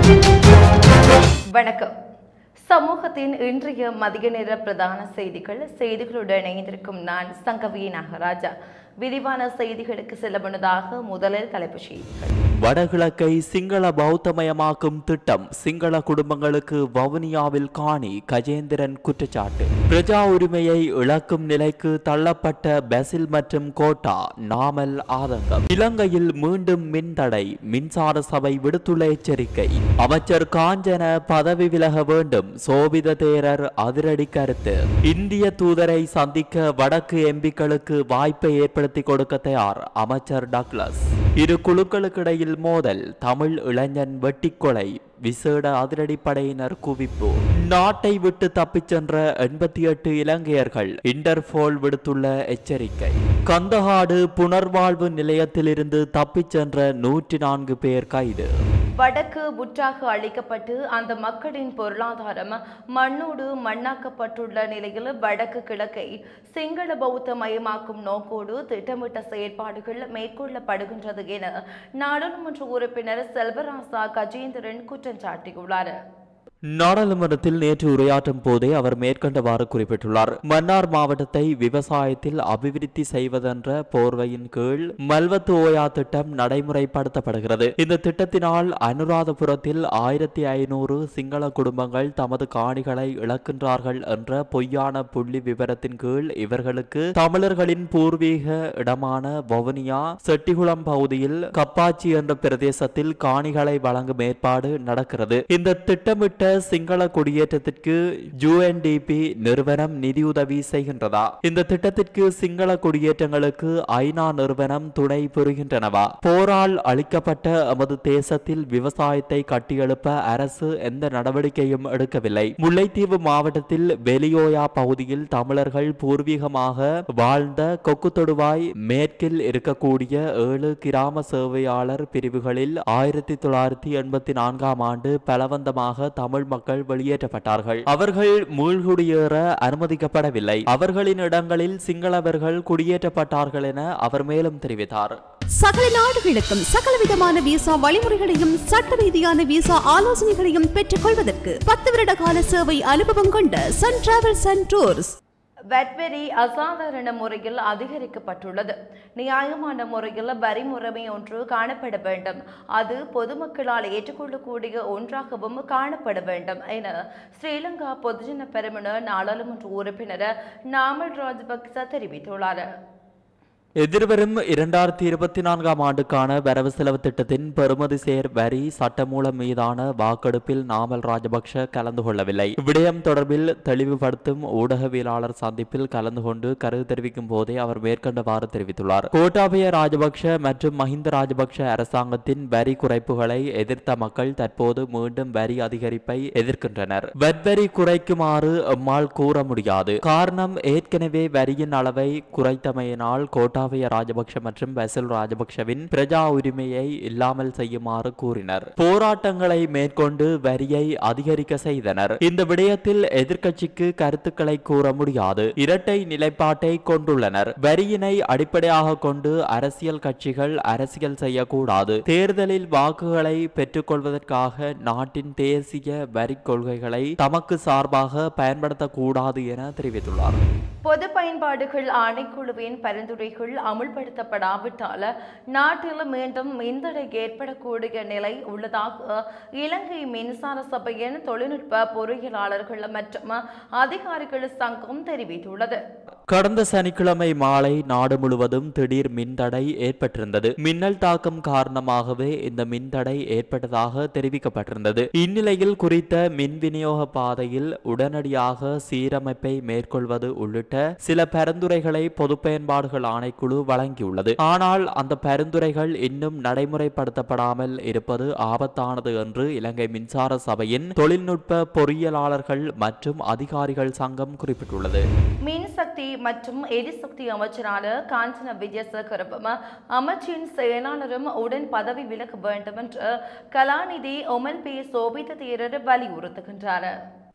வணக்கம் சமூகத்தின் இன்றைய மதிய நேர பிரதான செய்திகள் செய்திகளுடன் இணைந்திருக்கும் நான் சங்கவி நாகராஜா விரிவான செய்திகளுக்கு செல்ல முன்னதாக முதலில் தலைப்புச் செய்திகள் வடகிழக்கை சிங்கள பௌத்தமயமாக்கும் திட்டம் சிங்கள குடும்பங்களுக்கு வவுனியாவில் காணி கஜேந்திரன் குற்றச்சாட்டு பிரஜா உரிமையை இழக்கும் நிலைக்கு தள்ளப்பட்ட பெசில் மற்றும் கோட்டா நாமல் ஆதங்கம் இலங்கையில் மீண்டும் மின்தடை மின்சார சபை விடுத்துள்ள எச்சரிக்கை அமைச்சர் காஞ்சன பதவி விலக வேண்டும் சோபித தேரர் அதிரடி கருத்து இந்திய தூதரை சந்திக்க வடக்கு எம்பிக்களுக்கு வாய்ப்பை ஏற்படுத்தி கொடுக்க தயார் அமைச்சர் டக்ளஸ் இரு குழுக்களுக்கிடையில் மோதல் தமிழ் இளைஞன் வெட்டிக்கொலை விசேட அதிரடிப்படையினர் குவிப்பு நாட்டை விட்டு தப்பிச் சென்ற எண்பத்தி எட்டு இலங்கையர்கள் இன்டர்போல் விடுத்துள்ள எச்சரிக்கை கந்தகாடு புனர்வாழ்வு நிலையத்திலிருந்து தப்பிச் சென்ற நூற்றி நான்கு பேர் கைது வடக்கு புற்றாக அளிக்கப்பட்டு அந்த மக்களின் பொருளாதாரம் மண்ணோடு மண்ணாக்கப்பட்டுள்ள நிலையில் வடக்கு கிழக்கை சிங்கள பௌத்த மயமாக்கும் நோக்கோடு திட்டமிட்ட செயற்பாடுகள் மேற்கொள்ளப்படுகின்றது என நாடாளுமன்ற உறுப்பினர் செல்வராசா கஜேந்திரன் குற்றம் சாட்டியுள்ளார் நாடாளுமன்றத்தில் நேற்று உரையாற்றும் போதே அவர் மேற்கண்டவாறு குறிப்பிட்டுள்ளார் மன்னார் மாவட்டத்தை விவசாயத்தில் அபிவிருத்தி செய்வதென்ற போர்வையின் கீழ் மல்வத்து ஓயா திட்டம் நடைமுறைப்படுத்தப்படுகிறது இந்த திட்டத்தினால் அனுராதபுரத்தில் ஆயிரத்தி ஐநூறு சிங்கள குடும்பங்கள் தமது காணிகளை இழக்கின்றார்கள் என்ற பொய்யான புள்ளி விவரத்தின் கீழ் இவர்களுக்கு தமிழர்களின் பூர்வீக இடமான வவுனியா செட்டிகுளம் பகுதியில் கப்பாச்சி என்ற பிரதேசத்தில் காணிகளை வழங்கும் ஏற்பாடு நடக்கிறது இந்த திட்டமிட்ட சிங்கள குடியேற்றத்திற்கு யுஎன்டிபி நிறுவனம் நிதியுதவி செய்கின்றதா இந்த திட்டத்திற்கு சிங்கள குடியேற்றங்களுக்கு ஐநா நிறுவனம் துணை புரிகின்றனவா போரால் அளிக்கப்பட்ட எமது தேசத்தில் விவசாயத்தை கட்டியெழுப்ப அரசு எந்த நடவடிக்கையும் எடுக்கவில்லை முல்லைத்தீவு மாவட்டத்தில் வெளியோயா பகுதியில் தமிழர்கள் பூர்வீகமாக வாழ்ந்த கொக்கு தொடுவாய் மேற்கில் இருக்கக்கூடிய ஏழு கிராம சேவையாளர் பிரிவுகளில் ஆயிரத்தி தொள்ளாயிரத்தி எண்பத்தி நான்காம் ஆண்டு பலவந்தமாக தமிழ் மக்கள் வெளியேற்றப்பட்டார்கள் அவர்கள் மூழ்குடியேற அனுமதிக்கப்படவில்லை அவர்களின் இடங்களில் சிங்களவர்கள் குடியேற்றப்பட்டார்கள் என அவர் மேலும் தெரிவித்தார் சகல நாடுகளுக்கும் சகலவிதமான விசா வழிமுறைகளையும் சட்ட ரீதியான விசா ஆலோசனைகளையும் பெற்றுக் கொள்வதற்கு பத்து வருட கால சேவை அனுபவம் கொண்ட சன் டிராவல்ஸ் அண்ட் டூர்ஸ் வட்வரி அசாதாரண முறையில் அதிகரிக்கப்பட்டுள்ளது நியாயமான முறையில் வரி முறைமை ஒன்று காணப்பட வேண்டும் அது பொதுமக்களால் ஏற்றுக்கொள்ளக்கூடிய ஒன்றாகவும் காணப்பட வேண்டும் என ஸ்ரீலங்கா பொதுஜன பெருமன நாடாளுமன்ற உறுப்பினர் நாமல் ராஜபக்ச தெரிவித்துள்ளார் எதிர்வரும் இரண்டாயிரத்தி இருபத்தி நான்காம் ஆண்டுக்கான வரவு செலவு திட்டத்தின் பெறுமதி சேர் வரி சட்டமூலம் மீதான வாக்கெடுப்பில் நாமல் ராஜபக்ஷ கலந்து கொள்ளவில்லை விடயம் தொடர்பில் தெளிவுபடுத்தும் ஊடகவியலாளர் சந்திப்பில் கலந்து கொண்டு கருத்து தெரிவிக்கும் போதே அவர் மேற்கண்டவாறு தெரிவித்துள்ளார் கோட்டாபய ராஜபக்ஷ மற்றும் மஹிந்த ராஜபக்ஷ அரசாங்கத்தின் வரி குறைப்புகளை எதிர்த்த மக்கள் தற்போது மீண்டும் வரி அதிகரிப்பை எதிர்க்கின்றனர் வரி குறைக்குமாறு எம்மால் கூற முடியாது காரணம் ஏற்கனவே வரியின் அளவை குறைத்தமையினால் கோட்டாபய ராஜபக்ஷ மற்றும் பெசல் ராஜபக்ஷவின் பிரஜா உரிமையை இல்லாமல் செய்யுமாறு கூறினர் போராட்டங்களை மேற்கொண்டு வரியை அதிகரிக்க செய்தனர் இந்த விடயத்தில் எதிர்க்கட்சிக்கு கருத்துக்களை கூற முடியாது இரட்டை நிலைப்பாட்டை கொண்டுள்ளனர் வரியினை அடிப்படையாக கொண்டு அரசியல் கட்சிகள் அரசியல் செய்யக்கூடாது தேர்தலில் வாக்குகளை பெற்றுக்கொள்வதற்காக நாட்டின் தேசிய வரி கொள்கைகளை தமக்கு சார்பாக பயன்படுத்தக்கூடாது என தெரிவித்துள்ளார் பொது பயன்பாடுகள் ஆணைக்குழுவின் பரிந்துரைகள் அமுல்படுத்தப்படாவிட்டால் நாட்டில் மீண்டும் மின்தடை ஏற்படக்கூடிய நிலை உள்ளதாக இலங்கை மின்சார சபையின் தொழில்நுட்ப பொறியியலாளர்கள் மற்றும் அதிகாரிகள் சங்கம் தெரிவித்துள்ளது கடந்த சனிக்கிழமை மாலை நாடு முழுவதும் திடீர் மின்தடை ஏற்பட்டிருந்தது மின்னல் தாக்கம் காரணமாகவே இந்த மின்தடை ஏற்பட்டதாக தெரிவிக்கப்பட்டிருந்தது இந்நிலையில் குறித்த மின் விநியோக பாதையில் உடனடியாக சீரமைப்பை மேற்கொள்வது உள்ளிட்ட சில பரிந்துரைகளை பொது பயன்பாடுகள் ஆணைக்குழு வழங்கியுள்ளது ஆனால் அந்த பரிந்துரைகள் இன்னும் நடைமுறைப்படுத்தப்படாமல் இருப்பது ஆபத்தானது என்று இலங்கை மின்சார சபையின் தொழில்நுட்ப பொறியியலாளர்கள் மற்றும் அதிகாரிகள் சங்கம் குறிப்பிட்டுள்ளது மின்சக்தி மற்றும் எரிசக்தி அமைச்சரான காஞ்சன விஜயசேகரவும் அமைச்சின் செயலாளரும் உடன் பதவி விலக வேண்டும் என்று கலாநிதி ஒமல் பி சோபித தேரர் வலியுறுத்துகின்றார்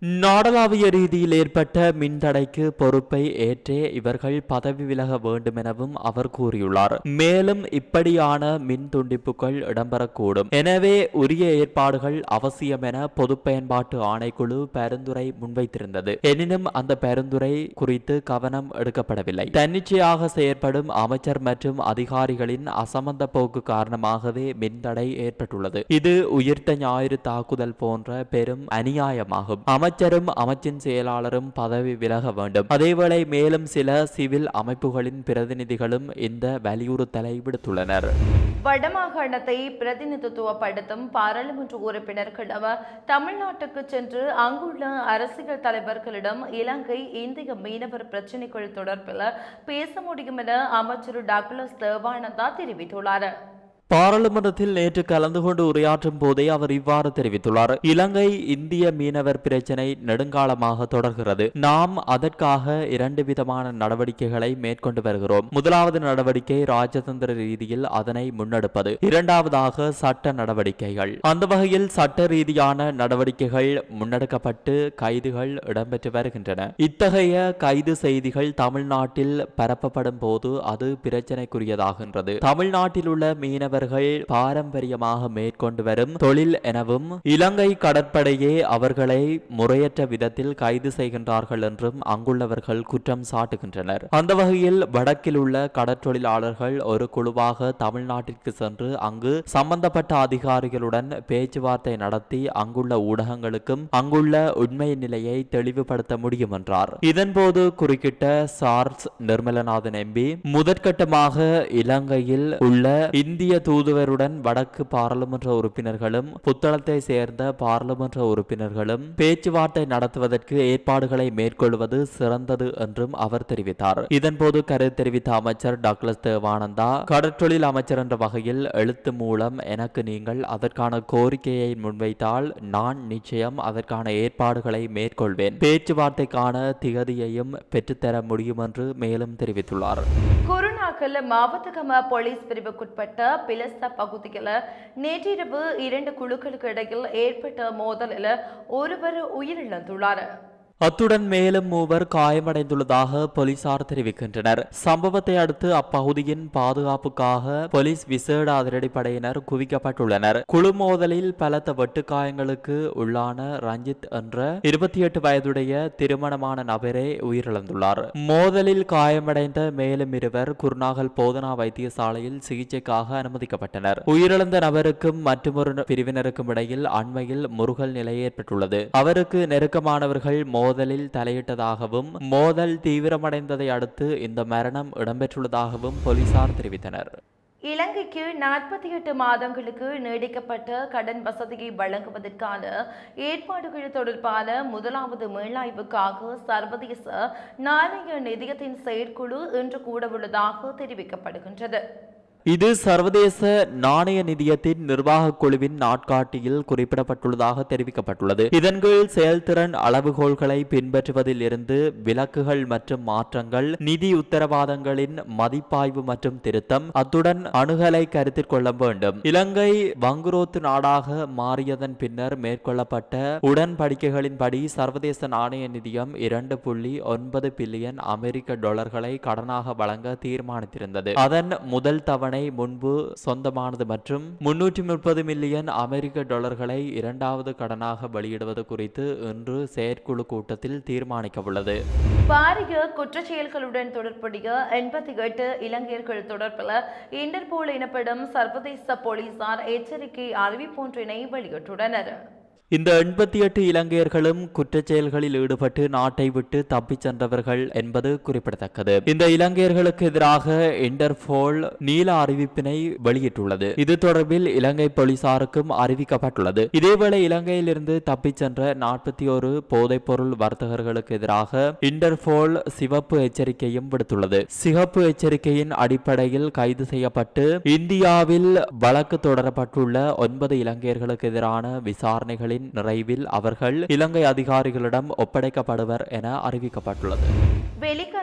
நாடளாவிய ரீதியில் ஏற்பட்ட மின்தடைக்கு பொறுப்பை ஏற்றே இவர்கள் பதவி விலக வேண்டும் எனவும் அவர் கூறியுள்ளார் மேலும் இப்படியான மின் துண்டிப்புகள் இடம்பெறக்கூடும் எனவே உரிய ஏற்பாடுகள் அவசியம் என பொது பயன்பாட்டு ஆணைக்குழு பரிந்துரை முன்வைத்திருந்தது எனினும் அந்த பரிந்துரை குறித்து கவனம் எடுக்கப்படவில்லை தன்னிச்சையாக செயற்படும் அமைச்சர் மற்றும் அதிகாரிகளின் அசமந்த போக்கு காரணமாகவே மின்தடை ஏற்பட்டுள்ளது இது உயிர்த்த ஞாயிறு தாக்குதல் போன்ற பெரும் அநியாயமாகும் அமைச்சரும் அமைச்சின் செயலாளரும் பதவி விலக வேண்டும் அதேவேளை மேலும் சில சிவில் அமைப்புகளின் பிரதிநிதிகளும் இந்த வலியுறுத்தலை விடுத்துள்ளனர் வடமாகாணத்தை பிரதிநிதித்துவப்படுத்தும் பாராளுமன்ற உறுப்பினர்களிடம் தமிழ்நாட்டுக்கு சென்று அங்குள்ள அரசியல் தலைவர்களிடம் இலங்கை இந்திய மீனவர் பிரச்சினைகள் தொடர்பில் பேச முடியும் என அமைச்சர் டாக்டர் தேவானந்தா தெரிவித்துள்ளார் பாராளுமன்றத்தில் நேற்று கலந்து கொண்டு உரையாற்றும் போதே அவர் இவ்வாறு தெரிவித்துள்ளார் இலங்கை இந்திய மீனவர் பிரச்சினை நெடுங்காலமாக தொடர்கிறது நாம் அதற்காக இரண்டு விதமான நடவடிக்கைகளை மேற்கொண்டு வருகிறோம் முதலாவது நடவடிக்கை ராஜதந்திர ரீதியில் அதனை முன்னெடுப்பது இரண்டாவதாக சட்ட நடவடிக்கைகள் அந்த வகையில் சட்ட ரீதியான நடவடிக்கைகள் முன்னெடுக்கப்பட்டு கைதுகள் இடம்பெற்று வருகின்றன இத்தகைய கைது செய்திகள் தமிழ்நாட்டில் பரப்பப்படும் போது அது பிரச்சனைக்குரியதாகின்றது தமிழ்நாட்டில் உள்ள மீனவர்கள் பாரம்பரியமாக மேற்கொண்டு வரும் தொழில் எனவும் இலங்கை கடற்படையே அவர்களை முறையற்ற விதத்தில் கைது செய்கின்றார்கள் என்றும் அங்குள்ளவர்கள் குற்றம் சாட்டுகின்றனர் அந்த வகையில் வடக்கில் உள்ள கடற்றொழிலாளர்கள் ஒரு குழுவாக தமிழ்நாட்டிற்கு சென்று அங்கு சம்பந்தப்பட்ட அதிகாரிகளுடன் பேச்சுவார்த்தை நடத்தி அங்குள்ள ஊடகங்களுக்கும் அங்குள்ள உண்மை நிலையை தெளிவுபடுத்த முடியும் என்றார் இதன்போது குறுக்கிட்ட சார்ஸ் நிர்மலநாதன் எம்பி முதற்கட்டமாக இலங்கையில் உள்ள இந்திய தூதுவருடன் வடக்கு பாராளுமன்ற உறுப்பினர்களும் புத்தளத்தை சேர்ந்த பாராளுமன்ற உறுப்பினர்களும் பேச்சுவார்த்தை நடத்துவதற்கு ஏற்பாடுகளை மேற்கொள்வது சிறந்தது என்றும் அவர் தெரிவித்தார் இதன்போது கருத்து தெரிவித்த அமைச்சர் டாக்டர் தேவானந்தா கடற்றொழில் அமைச்சர் என்ற வகையில் எழுத்து மூலம் எனக்கு நீங்கள் அதற்கான கோரிக்கையை முன்வைத்தால் நான் நிச்சயம் அதற்கான ஏற்பாடுகளை மேற்கொள்வேன் பேச்சுவார்த்தைக்கான திகதியையும் பெற்றுத்தர முடியும் என்று மேலும் தெரிவித்துள்ளார் குருநாகல் மாவட்டகம போலீஸ் பிரிவுக்குட்பட்ட பிலஸ்த பகுதியில் நேற்றிரவு இரண்டு குழுக்களுக்கு இடையில் ஏற்பட்ட மோதலில் ஒருவர் உயிரிழந்துள்ளார் அத்துடன் மேலும் மூவர் காயமடைந்துள்ளதாக போலீசார் தெரிவிக்கின்றனர் சம்பவத்தை அடுத்து அப்பகுதியின் பாதுகாப்புக்காக போலீஸ் விசேட அதிரடிப்படையினர் குவிக்கப்பட்டுள்ளனர் குழு மோதலில் பலத்த வெட்டுக்காயங்களுக்கு உள்ளான ரஞ்சித் என்ற இருபத்தி எட்டு வயதுடைய திருமணமான நபரே உயிரிழந்துள்ளார் மோதலில் காயமடைந்த மேலும் இருவர் குருநாகல் போதனா வைத்தியசாலையில் சிகிச்சைக்காக அனுமதிக்கப்பட்டனர் உயிரிழந்த நபருக்கும் மற்றொரு பிரிவினருக்கும் இடையில் அண்மையில் முருகல் நிலை ஏற்பட்டுள்ளது அவருக்கு நெருக்கமானவர்கள் மோதலில் தலையிட்டதாகவும் மோதல் தீவிரமடைந்ததை அடுத்து இந்த மரணம் இடம்பெற்றுள்ளதாகவும் போலீசார் தெரிவித்தனர் இலங்கைக்கு நாற்பத்தி எட்டு மாதங்களுக்கு நீடிக்கப்பட்ட கடன் வசதியை வழங்குவதற்கான ஏற்பாடுகள் தொடர்பான முதலாவது மீளாய்வுக்காக சர்வதேச நாணய நிதியத்தின் செயற்குழு இன்று கூடவுள்ளதாக தெரிவிக்கப்படுகின்றது இது சர்வதேச நாணய நிதியத்தின் நிர்வாக குழுவின் நாட்காட்டியில் குறிப்பிடப்பட்டுள்ளதாக தெரிவிக்கப்பட்டுள்ளது இதன் கீழ் செயல்திறன் அளவுகோல்களை பின்பற்றுவதில் இருந்து விலக்குகள் மற்றும் மாற்றங்கள் நிதி உத்தரவாதங்களின் மதிப்பாய்வு மற்றும் திருத்தம் அத்துடன் அணுகலை கருத்தில் கொள்ள வேண்டும் இலங்கை வங்குரோத்து நாடாக மாறியதன் பின்னர் மேற்கொள்ளப்பட்ட உடன்படிக்கைகளின்படி சர்வதேச நாணய நிதியம் இரண்டு புள்ளி ஒன்பது பில்லியன் அமெரிக்க டாலர்களை கடனாக வழங்க தீர்மானித்திருந்தது அதன் முதல் தவணை முன்பு சொந்தமானது மற்றும் முன்னூற்றி முப்பது மில்லியன் அமெரிக்க டாலர்களை இரண்டாவது கடனாக வெளியிடுவது குறித்து இன்று செயற்குழு கூட்டத்தில் தீர்மானிக்க உள்ளது பாரிய குற்றச் செயல்களுடன் தொடர்புடைய எண்பத்தி எட்டு இலங்கையர்கள் தொடர்பில் இன்டர்போல் எனப்படும் சர்வதேச போலீசார் எச்சரிக்கை அறிவிப்பொன்றினை வெளியிட்டுள்ளனர் இந்த எண்பத்தி எட்டு இலங்கையர்களும் குற்றச் செயல்களில் ஈடுபட்டு நாட்டை விட்டு தப்பிச் சென்றவர்கள் என்பது குறிப்பிடத்தக்கது இந்த இலங்கையர்களுக்கு எதிராக இன்டர்போல் நீல அறிவிப்பினை வெளியிட்டுள்ளது இது தொடர்பில் இலங்கை போலீசாருக்கும் அறிவிக்கப்பட்டுள்ளது இதேவேளை இலங்கையிலிருந்து தப்பிச் சென்ற நாற்பத்தி ஒரு போதைப்பொருள் வர்த்தகர்களுக்கு எதிராக இன்டர்போல் சிவப்பு எச்சரிக்கையும் விடுத்துள்ளது சிவப்பு எச்சரிக்கையின் அடிப்படையில் கைது செய்யப்பட்டு இந்தியாவில் வழக்கு தொடரப்பட்டுள்ள ஒன்பது இலங்கையர்களுக்கு எதிரான விசாரணைகளின் நிறைவில் அவர்கள் இலங்கை அதிகாரிகளிடம் ஒப்படைக்கப்படுவர் என அறிவிக்கப்பட்டுள்ளது வெளிக்கர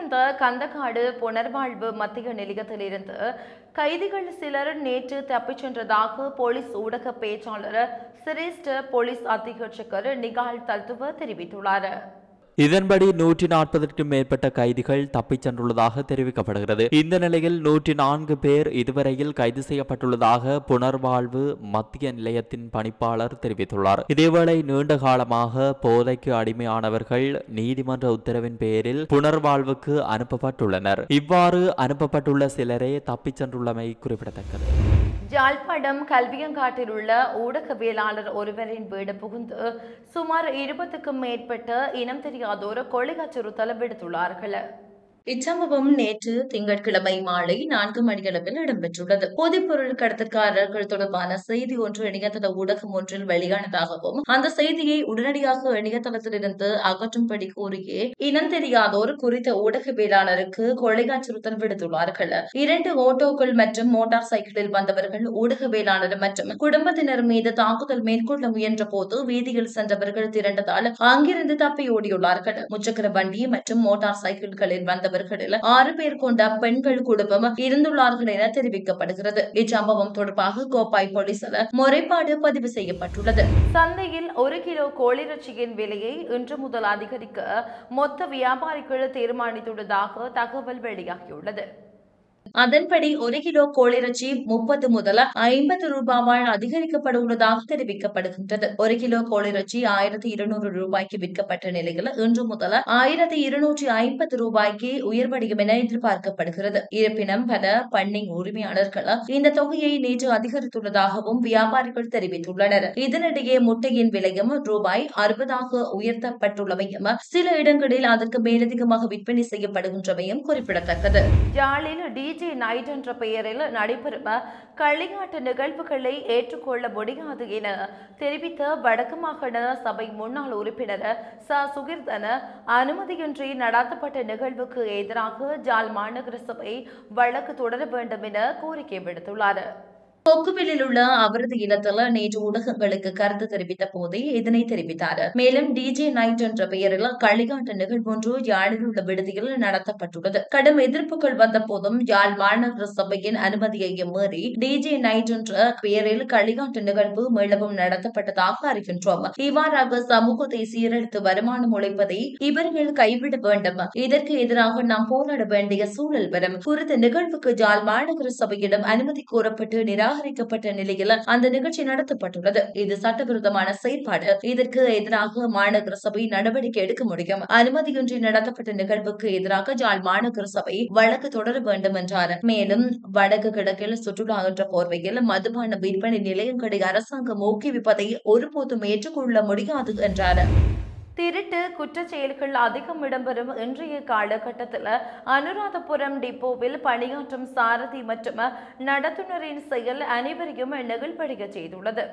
வெளிவந்த கந்தகாடு புனர்வாழ்வு மத்திய நிலையத்திலிருந்து கைதிகள் சிலர் நேற்று தப்பிச் சென்றதாக போலீஸ் ஊடக பேச்சாளர் சிரேஷ்ட போலீஸ் அத்தியட்சகர் நிகால் தல்துவ தெரிவித்துள்ளார் இதன்படி நூற்றி நாற்பதுக்கும் மேற்பட்ட கைதிகள் தப்பிச் சென்றுள்ளதாக தெரிவிக்கப்படுகிறது இந்த நிலையில் நூற்றி நான்கு பேர் இதுவரையில் கைது செய்யப்பட்டுள்ளதாக புனர்வாழ்வு மத்திய நிலையத்தின் பணிப்பாளர் தெரிவித்துள்ளார் இதேவேளை நீண்ட காலமாக போதைக்கு அடிமையானவர்கள் நீதிமன்ற உத்தரவின் பேரில் புனர்வாழ்வுக்கு அனுப்பப்பட்டுள்ளனர் இவ்வாறு அனுப்பப்பட்டுள்ள சிலரே தப்பிச் சென்றுள்ளமை குறிப்பிடத்தக்கது யாழ்ப்பாணம் கல்வியங்காட்டில் உள்ள ஊடகவியலாளர் ஒருவரின் வீடு புகுந்து சுமார் இருபதுக்கும் மேற்பட்ட இனம் தெரியாதோர் கொலை அச்சுறுத்தல் விடுத்துள்ளார்கள் இச்சம்பவம் நேற்று திங்கட்கிழமை மாலை நான்கு மணியளவில் இடம்பெற்றுள்ளது போதைப்பொருள் கடத்தற்காரர்கள் தொடர்பான செய்தி ஒன்று இணையதள ஊடகம் ஒன்றில் வெளியானதாகவும் அந்த செய்தியை உடனடியாக இணையதளத்திலிருந்து அகற்றும்படி கூறியே இனம் தெரியாதோர் குறித்த ஊடகவியலாளருக்கு கொலை அச்சுறுத்தல் விடுத்துள்ளார்கள் இரண்டு ஓட்டோக்கள் மற்றும் மோட்டார் சைக்கிளில் வந்தவர்கள் ஊடகவியலாளர் மற்றும் குடும்பத்தினர் மீது தாக்குதல் மேற்கொள்ள முயன்ற போது வீதியில் சென்றவர்கள் திரண்டதால் அங்கிருந்து தப்பி ஓடியுள்ளார்கள் முச்சக்கர வண்டி மற்றும் மோட்டார் சைக்கிள்களில் வந்தவர்களில் ஆறு பேர் கொண்ட பெண்கள் குடும்பம் இருந்துள்ளார்கள் என தெரிவிக்கப்படுகிறது இச்சம்பவம் தொடர்பாக கோப்பாய் போலீசார் முறைப்பாடு பதிவு செய்யப்பட்டுள்ளது சந்தையில் ஒரு கிலோ கோழிறைச்சியின் விலையை இன்று முதல் அதிகரிக்க மொத்த வியாபாரிகள் தீர்மானித்துள்ளதாக தகவல் வெளியாகியுள்ளது அதன்படி ஒரு கிலோ கோழிறைச்சி முப்பது முதல் ஐம்பது ரூபாவால் அதிகரிக்கப்பட உள்ளதாக தெரிவிக்கப்படுகின்றது ஒரு கிலோ கோழிறைச்சி ஆயிரத்தி இருநூறு ரூபாய்க்கு விற்கப்பட்ட நிலையில் இன்று முதல் ஆயிரத்தி இருநூற்றி ஐம்பது ரூபாய்க்கு உயர்வடையும் என எதிர்பார்க்கப்படுகிறது இருப்பினும் பல பண்ணை உரிமையாளர்கள் இந்த தொகையை நேற்று அதிகரித்துள்ளதாகவும் வியாபாரிகள் தெரிவித்துள்ளனர் இதனிடையே முட்டையின் விலையும் ரூபாய் அறுபதாக உயர்த்தப்பட்டுள்ளமையும் சில இடங்களில் அதற்கு மேலதிகமாக விற்பனை செய்யப்படுகின்றமையும் குறிப்பிடத்தக்கது யாழில் டிஜே நைட் என்ற பெயரில் நடைபெறும் களியாட்டு நிகழ்வுகளை ஏற்றுக்கொள்ள முடியாது என தெரிவித்த வடக்கு மாகாண சபை முன்னாள் உறுப்பினர் ச சுகிர்தன அனுமதியின்றி நடத்தப்பட்ட நிகழ்வுக்கு எதிராக ஜாழ் மாநகர சபை வழக்கு தொடர வேண்டும் என கோரிக்கை விடுத்துள்ளார் கொக்குவிலில் உள்ள அவரது இல்லத்தில் நேற்று ஊடகங்களுக்கு கருத்து தெரிவித்த போதே இதனை தெரிவித்தார் மேலும் டிஜே நைட் என்ற பெயரில் களிகாட்டு நிகழ்வொன்று யாழில் உள்ள விடுதியில் நடத்தப்பட்டுள்ளது கடும் எதிர்ப்புகள் வந்த போதும் யாழ் மாநகர சபையின் அனுமதியையும் மீறி டிஜே நைட் என்ற பெயரில் களிகாட்டு நிகழ்வு மீளவும் நடத்தப்பட்டதாக அறிகின்றோம் இவ்வாறாக சமூகத்தை சீரழித்து வருமானம் உழைப்பதை இவர்கள் கைவிட வேண்டும் இதற்கு எதிராக நாம் போராட வேண்டிய சூழல் வரும் குறித்த நிகழ்வுக்கு ஜாழ் மாநகர சபையிடம் அனுமதி கோரப்பட்டு நிராகரிக்கப்பட்ட நிலையில் அந்த நிகழ்ச்சி நடத்தப்பட்டுள்ளது இது சட்டவிரோதமான செயற்பாடு இதற்கு எதிராக மாநகர சபை நடவடிக்கை எடுக்க முடியும் அனுமதியின்றி நடத்தப்பட்ட நிகழ்வுக்கு எதிராக ஜாழ் மாநகர சபை வழக்கு தொடர வேண்டும் என்றார் மேலும் வடக்கு கிழக்கில் சுற்றுலா என்ற போர்வையில் மதுபான விற்பனை நிலையங்களை அரசாங்கம் ஊக்குவிப்பதை ஒருபோதும் ஏற்றுக்கொள்ள முடியாது என்றார் திருட்டு குற்றச் செயல்கள் அதிகம் இடம்பெறும் இன்றைய காலகட்டத்தில் அனுராதபுரம் டிப்போவில் பணியாற்றும் சாரதி மற்றும் நடத்துனரின் செயல் அனைவரையும் நெகிழ்படிய செய்துள்ளது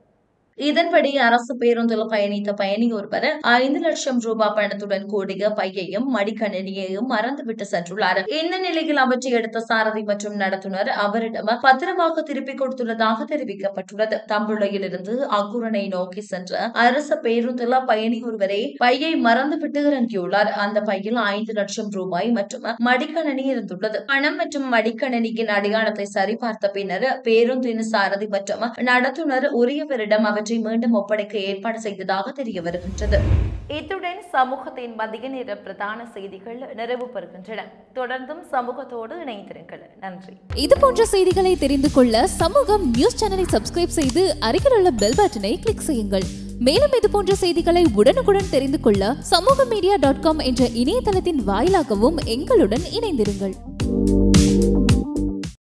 இதன்படி அரசு பேருந்தில் பயணித்த பயணி ஒருவர் ஐந்து லட்சம் ரூபாய் பணத்துடன் கூடிய பையையும் மடிக்கணினியையும் மறந்துவிட்டு சென்றுள்ளார் இந்த நிலையில் அவற்றை எடுத்த சாரதி மற்றும் நடத்துனர் அவரிடம் பத்திரமாக திருப்பிக் கொடுத்துள்ளதாக தெரிவிக்கப்பட்டுள்ளது தம்புளையில் இருந்து அக்குரனை நோக்கி சென்ற அரசு பேருந்தில் பயணி ஒருவரை பையை மறந்துவிட்டு இறங்கியுள்ளார் அந்த பையில் ஐந்து லட்சம் ரூபாய் மற்றும் மடிக்கணினி இருந்துள்ளது பணம் மற்றும் மடிக்கணினியின் அடையாளத்தை சரிபார்த்த பின்னர் பேருந்தின் சாரதி மற்றும் நடத்துனர் உரியவரிடம் அவற்றை மீண்டும் ஒப்படைக்க ஏற்பாடு செய்ததாக தெரிய வருகின்றது இத்துடன் சமூகத்தின் மதிய நேர பிரதான செய்திகள் நிறைவு பெறுகின்றன தொடர்ந்தும் சமூகத்தோடு இணைந்திருங்கள் நன்றி இது போன்ற செய்திகளை தெரிந்து கொள்ள சமூகம் நியூஸ் சேனலை சப்ஸ்கிரைப் செய்து அருகில் உள்ள பெல் பட்டனை கிளிக் செய்யுங்கள் மேலும் இது போன்ற செய்திகளை உடனுக்குடன் தெரிந்து கொள்ள சமூக மீடியா டாட் காம் என்ற இணையதளத்தின் வாயிலாகவும் எங்களுடன் இணைந்திருங்கள்